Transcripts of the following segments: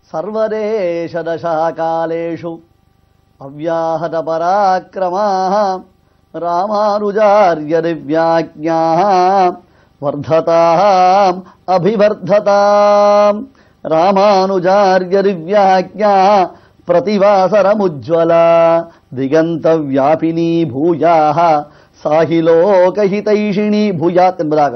सर्वदेशदशाकालेषु अव्याहतपराक्रमाः रामानुजार्यदिव्याज्ञाः वर्धताम् अभिवर्धताम् रामानुजार्यदिव्याज्ञा प्रतिवासरमुज्ज्वला दिगन्तव्यापिनी भूयाः சாஹி லோகஹிதைஷிணி பூயாத் என்பதாக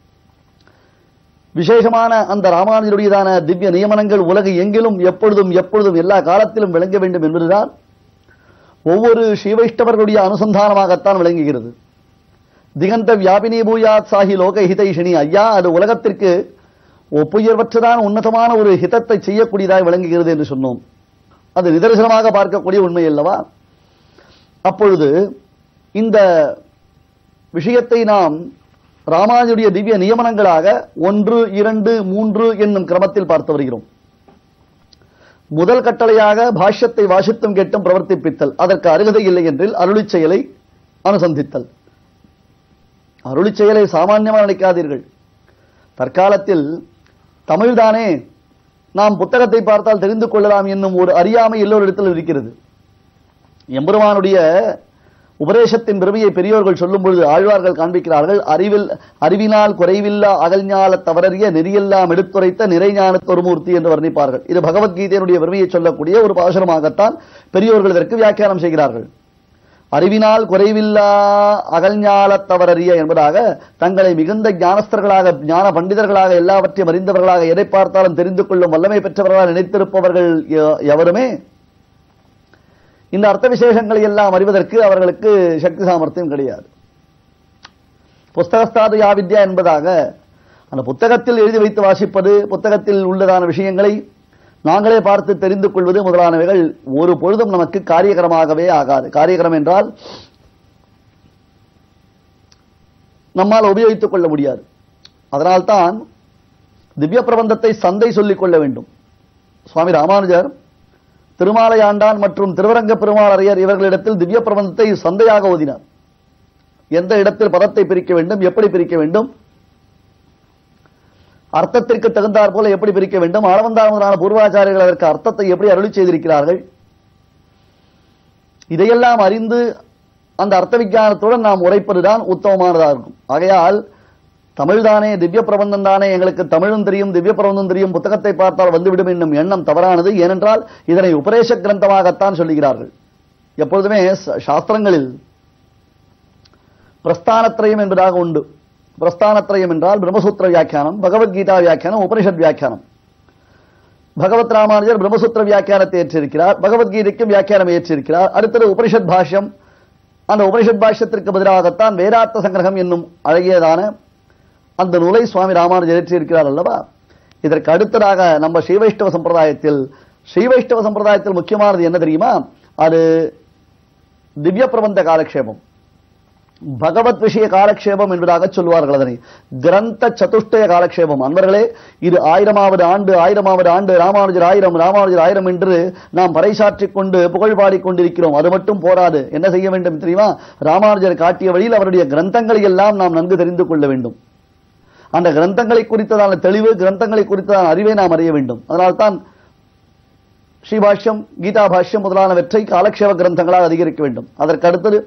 விசேஷமான அந்த ராமானுஜருடையதான திவ்ய நியமனங்கள் உலகு எங்கிலும் எப்பொழுதும் எப்பொழுதும் எல்லா காலத்திலும் விளங்க வேண்டும் என்பதுதான் ஒவ்வொரு ஸ்ரீவைஷ்ணவர்களுடைய அனுசந்தானமாகத்தான் விளங்குகிறது திகந்த வியாபினி பூயாத் சாஹி லோக ஹிதைஷினி ஐயா அது உலகத்திற்கு ஒப்புயர்வற்றதான உன்னதமான ஒரு ஹிதத்தை செய்யக்கூடியதாக விளங்குகிறது என்று சொன்னோம் அது நிதர்சனமாக பார்க்கக்கூடிய உண்மை அல்லவா அப்பொழுது இந்த விஷயத்தை நாம் ராமானுஜருடைய திவ்ய நியமனங்களாக ஒன்று இரண்டு மூன்று என்னும் கிரமத்தில் பார்த்து வருகிறோம் முதல் கட்டளையாக பாஷ்யத்தை வாசித்தும் கேட்டும் பிரவர்த்திப்பித்தல் அதற்கு அருகதை இல்லை என்றில் அருளிச் செயலை அனுசந்தித்தல் அருளிச் செயலை சாமான்யமாக நினைக்காதீர்கள் தற்காலத்தில் தமிழ்தானே நாம் புத்தகத்தை பார்த்தால் தெரிந்து கொள்ளலாம் என்னும் ஒரு அறியாமை எல்லோரிடத்தில் இருக்கிறது எம்பெருமானுடைய உபதேசத்தின் பெருமையை பெரியோர்கள் சொல்லும் பொழுது ஆழ்வார்கள் காண்பிக்கிறார்கள் அறிவில் அறிவினால் குறைவில்லா அகல்ஞால தவறறிய நெறியெல்லாம் எடுத்துரைத்த நிறைஞானத் ஒருமூர்த்தி என்று வர்ணிப்பார்கள் இது பகவத்கீதையினுடைய பெருமையை சொல்லக்கூடிய ஒரு பாசுரமாகத்தான் பெரியோர்கள் இதற்கு வியாக்கியானம் செய்கிறார்கள் அறிவினால் குறைவில்லா அகல்ஞால தவறறிய என்பதாக தங்களை மிகுந்த ஞானஸ்தர்களாக ஞான பண்டிதர்களாக எல்லாவற்றையும் அறிந்தவர்களாக எதை பார்த்தாலும் தெரிந்து கொள்ளும் வல்லமை பெற்றவர்களாக நினைத்திருப்பவர்கள் எ- எவருமே இந்த அர்த்த விசேஷங்களை எல்லாம் அறிவதற்கு அவர்களுக்கு சக்தி சாமர்த்தியம் கிடையாது புஸ்தகஸ்தாது யாவித்யா என்பதாக அந்த புத்தகத்தில் எழுதி வைத்து வாசிப்பது புத்தகத்தில் உள்ளதான விஷயங்களை நாங்களே பார்த்து தெரிந்து கொள்வது முதலானவைகள் ஒரு பொழுதும் நமக்கு காரியகரமாகவே ஆகாது காரியகரம் என்றால் நம்மால் உபயோகித்துக் கொள்ள முடியாது அதனால்தான் திவ்ய பிரபந்தத்தை சந்தை சொல்லிக் கொள்ள வேண்டும் சுவாமி ராமானுஜர் திருமாலையாண்டான் மற்றும் திருவரங்க பெருமாளரையர் இவர்களிடத்தில் திவ்ய பிரபந்தத்தை சந்தையாக ஓதினார் எந்த இடத்தில் பதத்தை பிரிக்க வேண்டும் எப்படி பிரிக்க வேண்டும் அர்த்தத்திற்கு தகுந்தாற் போல எப்படி பிரிக்க வேண்டும் ஆளவந்தாரமான பூர்வாச்சாரியர்கள் அதற்கு அர்த்தத்தை எப்படி அருளி செய்திருக்கிறார்கள் இதையெல்லாம் அறிந்து அந்த அர்த்த விஞ்ஞானத்துடன் நாம் உரைப்பதுதான் உத்தமமானதாக இருக்கும் ஆகையால் தமிழ்தானே திவ்ய பிரபந்தம் தானே எங்களுக்கு தமிழும் தெரியும் திவ்ய பிரபந்தம் தெரியும் புத்தகத்தை பார்த்தால் வந்துவிடும் என்னும் எண்ணம் தவறானது ஏனென்றால் இதனை உபதேச கிரந்தமாகத்தான் சொல்லுகிறார்கள் எப்பொழுதுமே ச- சாஸ்திரங்களில் பிரஸ்தானத்ரயம் என்பதாக உண்டு பிரஸ்தானத்ரயம் என்றால் பிரம்மசூத்திர வியாக்கியானம் பகவத்கீதா வியாக்கியானம் உபனிஷத் வியாக்கியானம் பகவத் ராமானுஜர் பிரம்மசூத்திர வியாக்கியானத்தை ஏற்றிருக்கிறார் பகவத்கீதைக்கும் வியாக்கியானம் ஏற்றிருக்கிறார் அடுத்தது உபனிஷத் பாஷ்யம் அந்த உபனிஷத் பாஷ்யத்திற்கு பதிலாகத்தான் வேதார்த்த சங்கிரகம் என்னும் அழகியதான அந்த நூலை சுவாமி ராமானுஜர் ஏற்றிருக்கிறார் அல்லவா இதற்கு அடுத்ததாக நம்ம ஸ்ரீவைஷ்ணவ சம்பிரதாயத்தில் ஸ்ரீவைஷ்ணவ சம்பிரதாயத்தில் முக்கியமானது என்ன தெரியுமா அது திவ்ய பிரபந்த காலக்ஷேபம் பகவத் விஷய காலக்ஷேபம் என்பதாக சொல்வார்கள் அதனை கிரந்த சதுஷ்டய காலக்ஷேபம் அன்பர்களே இது ஆயிரமாவது ஆண்டு ஆயிரமாவது ஆண்டு ராமானுஜர் ஆயிரம் ராமானுஜர் ஆயிரம் என்று நாம் பறைசாற்றிக் கொண்டு புகழ் பாடிக் கொண்டிருக்கிறோம் அது மட்டும் போராது என்ன செய்ய வேண்டும் தெரியுமா ராமானுஜர் காட்டிய வழியில் அவருடைய கிரந்தங்களை எல்லாம் நாம் நன்கு தெரிந்து கொள்ள வேண்டும் அந்த கிரந்தங்களை குறித்ததான தெளிவு கிரந்தங்களை குறித்ததான அறிவை நாம் அறிய வேண்டும் அதனால்தான் ஸ்ரீபாஷ்யம் கீதா பாஷ்யம் முதலானவற்றை காலக்ஷேப கிரந்தங்களாக அதிகரிக்க வேண்டும் அதற்கு அடுத்தது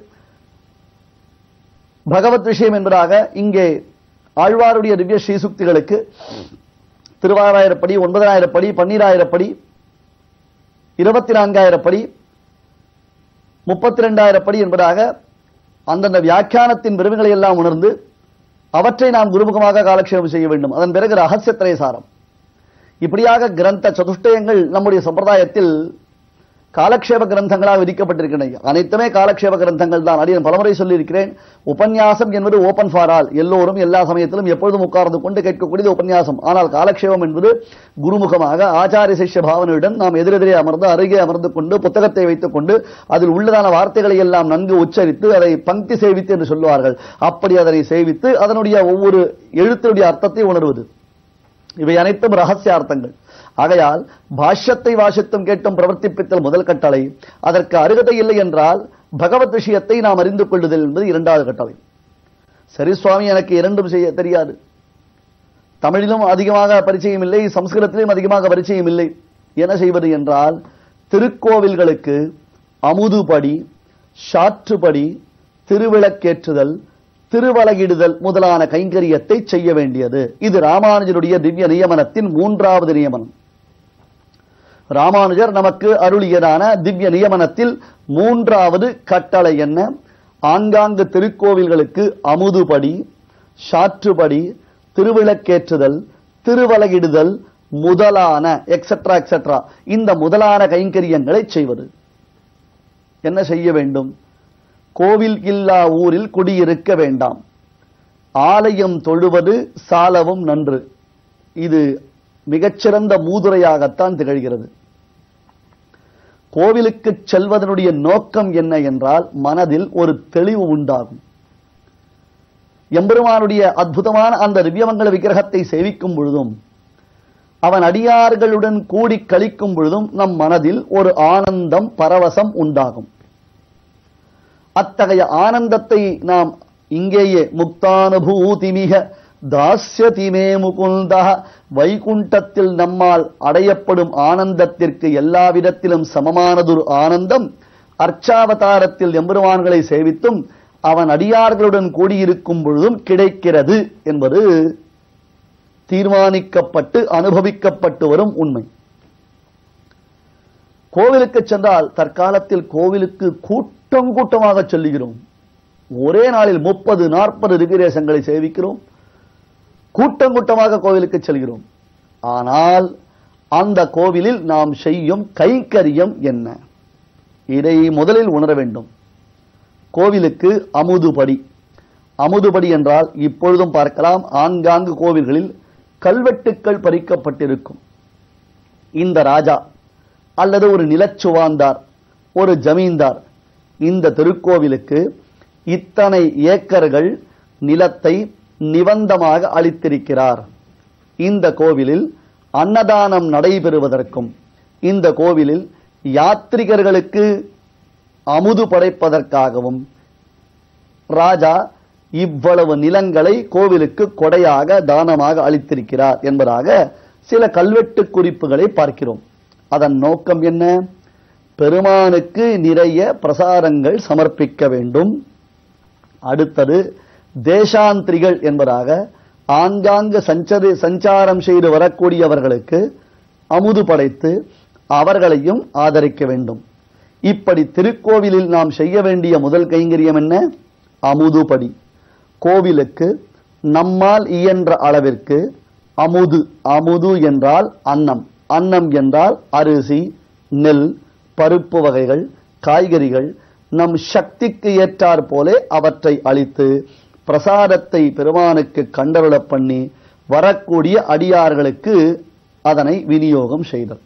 பகவத் விஷயம் என்பதாக இங்கே ஆழ்வாருடைய திவ்ய ஸ்ரீசுக்திகளுக்கு திருவாராயிரப்படி ஒன்பதாயிரப்படி பன்னீராயிரப்படி இருபத்தி நான்காயிரப்படி முப்பத்தி ரெண்டாயிரப்படி என்பதாக அந்தந்த வியாக்கியானத்தின் பெருமைகளை எல்லாம் உணர்ந்து அவற்றை நாம் குருமுகமாக காலக்ஷேபம் செய்ய வேண்டும் அதன் பிறகு ரகசியத்திரை சாரம் இப்படியாக கிரந்த சதுஷ்டயங்கள் நம்முடைய சம்பிரதாயத்தில் காலக்ஷேப கிரந்தங்களாக விதிக்கப்பட்டிருக்கின்றன அனைத்துமே காலக்ஷேப கிரந்தங்கள் தான் அடியன் பலமுறை சொல்லியிருக்கிறேன் உபன்யாசம் என்பது ஓபன் ஃபார் ஆல் எல்லோரும் எல்லா சமயத்திலும் எப்பொழுதும் உட்கார்ந்து கொண்டு கேட்கக்கூடியது உபன்யாசம் ஆனால் காலக்ஷேபம் என்பது குருமுகமாக ஆச்சாரிய சிஷ்ய பாவனையுடன் நாம் எதிரெதிரே அமர்ந்து அருகே அமர்ந்து கொண்டு புத்தகத்தை வைத்துக் கொண்டு அதில் உள்ளதான வார்த்தைகளை எல்லாம் நன்கு உச்சரித்து அதை பங்கி சேவித்து என்று சொல்லுவார்கள் அப்படி அதனை சேவித்து அதனுடைய ஒவ்வொரு எழுத்தினுடைய அர்த்தத்தை உணர்வது இவை அனைத்தும் ரகசிய அர்த்தங்கள் ஆகையால் பாஷ்யத்தை வாசித்தும் கேட்டும் பிரவர்த்திப்பித்தல் முதல் கட்டளை அதற்கு அருகதை இல்லை என்றால் பகவத் விஷயத்தை நாம் அறிந்து கொள்ளுதல் என்பது இரண்டாவது கட்டளை சரி சுவாமி எனக்கு இரண்டும் செய்ய தெரியாது தமிழிலும் அதிகமாக பரிச்சயம் இல்லை சம்ஸ்கிருதத்திலும் அதிகமாக பரிச்சயம் இல்லை என்ன செய்வது என்றால் திருக்கோவில்களுக்கு அமுதுபடி சாற்றுபடி திருவிளக்கேற்றுதல் திருவலகிடுதல் முதலான கைங்கரியத்தை செய்ய வேண்டியது இது ராமானுஜருடைய திவ்ய நியமனத்தின் மூன்றாவது நியமனம் ராமானுஜர் நமக்கு அருளியதான திவ்ய நியமனத்தில் மூன்றாவது கட்டளை என்ன ஆங்காங்கு திருக்கோவில்களுக்கு அமுதுபடி சாற்றுபடி திருவிளக்கேற்றுதல் திருவலகிடுதல் முதலான எக்ஸெட்ரா எக்ஸெட்ரா இந்த முதலான கைங்கரியங்களை செய்வது என்ன செய்ய வேண்டும் கோவில் இல்லா ஊரில் குடியிருக்க வேண்டாம் ஆலயம் தொழுவது சாலவும் நன்று இது மிகச்சிறந்த மூதுரையாகத்தான் திகழ்கிறது கோவிலுக்கு செல்வதனுடைய நோக்கம் என்ன என்றால் மனதில் ஒரு தெளிவு உண்டாகும் எம்பெருமானுடைய அற்புதமான அந்த திவ்யமங்கல விக்கிரகத்தை சேவிக்கும் பொழுதும் அவன் அடியார்களுடன் கூடி கழிக்கும் பொழுதும் நம் மனதில் ஒரு ஆனந்தம் பரவசம் உண்டாகும் அத்தகைய ஆனந்தத்தை நாம் இங்கேயே முக்தானுபூதிமிக தாஸ்யதிமே முகுந்த வைகுண்டத்தில் நம்மால் அடையப்படும் ஆனந்தத்திற்கு எல்லா விதத்திலும் சமமானதொரு ஆனந்தம் அர்ச்சாவதாரத்தில் எம்பெருமான்களை சேவித்தும் அவன் அடியார்களுடன் கூடியிருக்கும் பொழுதும் கிடைக்கிறது என்பது தீர்மானிக்கப்பட்டு அனுபவிக்கப்பட்டு வரும் உண்மை கோவிலுக்கு சென்றால் தற்காலத்தில் கோவிலுக்கு கூட்டம் கூட்டமாக செல்லுகிறோம் ஒரே நாளில் முப்பது நாற்பது ரிகிரேசங்களை சேவிக்கிறோம் கூட்டம் கூட்டமாக கோவிலுக்கு செல்கிறோம் ஆனால் அந்த கோவிலில் நாம் செய்யும் கைங்கரியம் என்ன இதை முதலில் உணர வேண்டும் கோவிலுக்கு அமுதுபடி அமுதுபடி என்றால் இப்பொழுதும் பார்க்கலாம் ஆங்காங்கு கோவில்களில் கல்வெட்டுக்கள் பறிக்கப்பட்டிருக்கும் இந்த ராஜா அல்லது ஒரு நிலச்சுவாந்தார் ஒரு ஜமீன்தார் இந்த திருக்கோவிலுக்கு இத்தனை ஏக்கர்கள் நிலத்தை நிபந்தமாக அளித்திருக்கிறார் இந்த கோவிலில் அன்னதானம் நடைபெறுவதற்கும் இந்த கோவிலில் யாத்ரிகர்களுக்கு அமுது படைப்பதற்காகவும் ராஜா இவ்வளவு நிலங்களை கோவிலுக்கு கொடையாக தானமாக அளித்திருக்கிறார் என்பதாக சில கல்வெட்டு குறிப்புகளை பார்க்கிறோம் அதன் நோக்கம் என்ன பெருமானுக்கு நிறைய பிரசாரங்கள் சமர்ப்பிக்க வேண்டும் அடுத்தது தேசாந்திரிகள் என்பதாக ஆங்காங்கு சஞ்சரி சஞ்சாரம் செய்து வரக்கூடியவர்களுக்கு அமுது படைத்து அவர்களையும் ஆதரிக்க வேண்டும் இப்படி திருக்கோவிலில் நாம் செய்ய வேண்டிய முதல் கைங்கரியம் என்ன அமுதுபடி கோவிலுக்கு நம்மால் இயன்ற அளவிற்கு அமுது அமுது என்றால் அன்னம் அன்னம் என்றால் அரிசி நெல் பருப்பு வகைகள் காய்கறிகள் நம் சக்திக்கு ஏற்றாற் போலே அவற்றை அளித்து பிரசாதத்தை பெருமானுக்கு கண்டருளப் பண்ணி வரக்கூடிய அடியார்களுக்கு அதனை விநியோகம் செய்தல்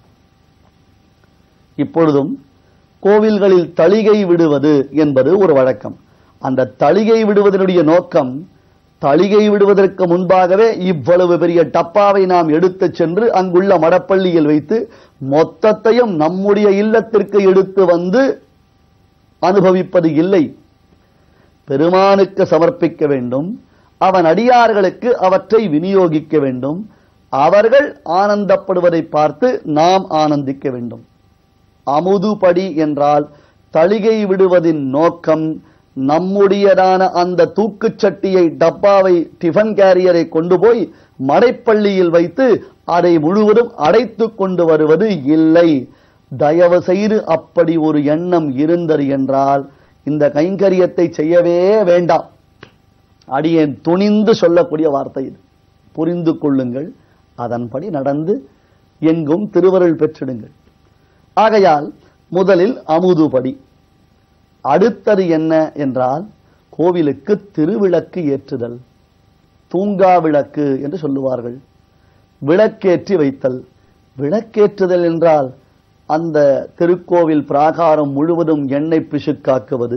இப்பொழுதும் கோவில்களில் தளிகை விடுவது என்பது ஒரு வழக்கம் அந்த தளிகை விடுவதனுடைய நோக்கம் தளிகை விடுவதற்கு முன்பாகவே இவ்வளவு பெரிய டப்பாவை நாம் எடுத்துச் சென்று அங்குள்ள மடப்பள்ளியில் வைத்து மொத்தத்தையும் நம்முடைய இல்லத்திற்கு எடுத்து வந்து அனுபவிப்பது இல்லை பெருமானுக்கு சமர்ப்பிக்க வேண்டும் அவன் அடியார்களுக்கு அவற்றை விநியோகிக்க வேண்டும் அவர்கள் ஆனந்தப்படுவதை பார்த்து நாம் ஆனந்திக்க வேண்டும் அமுதுபடி என்றால் தளிகை விடுவதின் நோக்கம் நம்முடையதான அந்த தூக்குச் சட்டியை டப்பாவை டிஃபன் கேரியரை கொண்டு போய் மடைப்பள்ளியில் வைத்து அதை முழுவதும் அடைத்து கொண்டு வருவது இல்லை தயவு செய்து அப்படி ஒரு எண்ணம் இருந்தது என்றால் இந்த கைங்கரியத்தை செய்யவே வேண்டாம் அடியேன் துணிந்து சொல்லக்கூடிய வார்த்தை இது புரிந்து கொள்ளுங்கள் அதன்படி நடந்து எங்கும் திருவருள் பெற்றிடுங்கள் ஆகையால் முதலில் அமுதுபடி அடுத்தது என்ன என்றால் கோவிலுக்கு திருவிளக்கு ஏற்றுதல் தூங்கா விளக்கு என்று சொல்லுவார்கள் விளக்கேற்றி வைத்தல் விளக்கேற்றுதல் என்றால் அந்த திருக்கோவில் பிராகாரம் முழுவதும் எண்ணெய் பிசுக்காக்குவது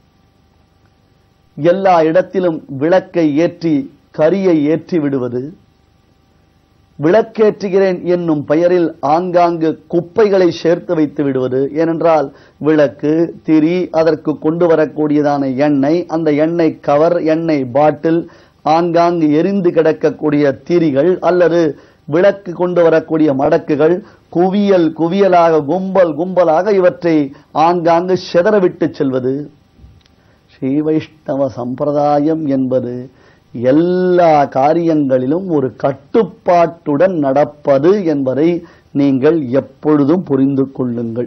எல்லா இடத்திலும் விளக்கை ஏற்றி கரியை ஏற்றி விடுவது விளக்கேற்றுகிறேன் என்னும் பெயரில் ஆங்காங்கு குப்பைகளை சேர்த்து வைத்து விடுவது ஏனென்றால் விளக்கு திரி அதற்கு கொண்டு வரக்கூடியதான எண்ணெய் அந்த எண்ணெய் கவர் எண்ணெய் பாட்டில் ஆங்காங்கு எரிந்து கிடக்கக்கூடிய திரிகள் அல்லது விளக்கு கொண்டு வரக்கூடிய மடக்குகள் குவியல் குவியலாக கும்பல் கும்பலாக இவற்றை ஆங்காங்கு சிதறவிட்டு செல்வது ஸ்ரீ வைஷ்ணவ சம்பிரதாயம் என்பது எல்லா காரியங்களிலும் ஒரு கட்டுப்பாட்டுடன் நடப்பது என்பதை நீங்கள் எப்பொழுதும் புரிந்து கொள்ளுங்கள்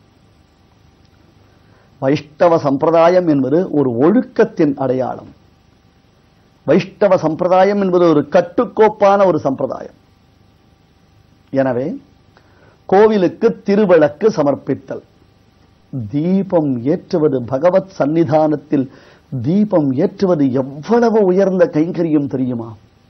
வைஷ்ணவ சம்பிரதாயம் என்பது ஒரு ஒழுக்கத்தின் அடையாளம் வைஷ்ணவ சம்பிரதாயம் என்பது ஒரு கட்டுக்கோப்பான ஒரு சம்பிரதாயம் எனவே கோவிலுக்கு திருவிளக்கு சமர்ப்பித்தல் தீபம் ஏற்றுவது பகவத் சந்நிதானத்தில் தீபம் ஏற்றுவது எவ்வளவு உயர்ந்த கைங்கரியம் தெரியுமா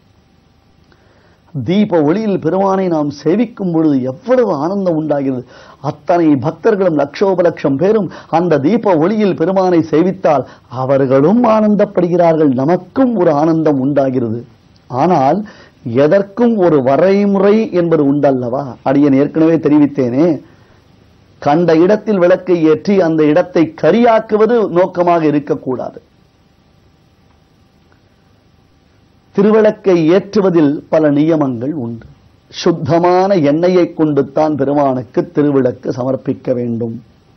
தீப ஒளியில் பெருமானை நாம் சேவிக்கும் பொழுது எவ்வளவு ஆனந்தம் உண்டாகிறது அத்தனை பக்தர்களும் லட்சோபலட்சம் பேரும் அந்த தீப ஒளியில் பெருமானை சேவித்தால் அவர்களும் ஆனந்தப்படுகிறார்கள் நமக்கும் ஒரு ஆனந்தம் உண்டாகிறது ஆனால் எதற்கும் ஒரு வரைமுறை என்பது உண்டல்லவா அடியன் ஏற்கனவே தெரிவித்தேனே கண்ட இடத்தில் விளக்கை ஏற்றி அந்த இடத்தை கரியாக்குவது நோக்கமாக இருக்கக்கூடாது திருவிளக்கை ஏற்றுவதில் பல நியமங்கள் உண்டு சுத்தமான எண்ணெயை கொண்டுத்தான் பெருமானுக்கு திருவிளக்கு சமர்ப்பிக்க வேண்டும்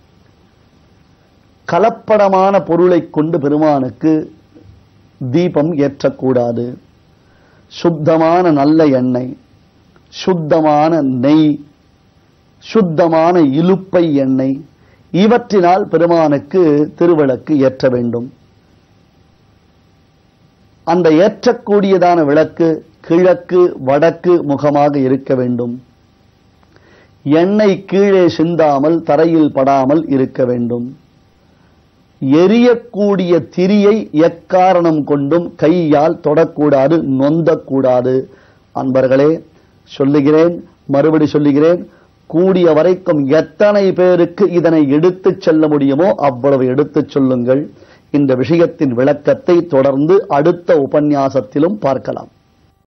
கலப்படமான பொருளை கொண்டு பெருமானுக்கு தீபம் ஏற்றக்கூடாது சுத்தமான நல்ல எண்ணெய் சுத்தமான நெய் சுத்தமான இலுப்பை எண்ணெய் இவற்றினால் பெருமானுக்கு திருவிளக்கு ஏற்ற வேண்டும் அந்த ஏற்றக்கூடியதான விளக்கு கிழக்கு வடக்கு முகமாக இருக்க வேண்டும் எண்ணெய் கீழே சிந்தாமல் தரையில் படாமல் இருக்க வேண்டும் எரியக்கூடிய திரியை எக்காரணம் கொண்டும் கையால் தொடக்கூடாது நொந்தக்கூடாது அன்பர்களே சொல்லுகிறேன் மறுபடி சொல்லுகிறேன் கூடிய வரைக்கும் எத்தனை பேருக்கு இதனை எடுத்துச் செல்ல முடியுமோ அவ்வளவு எடுத்துச் சொல்லுங்கள் இந்த விஷயத்தின் விளக்கத்தை தொடர்ந்து அடுத்த உபன்யாசத்திலும் பார்க்கலாம்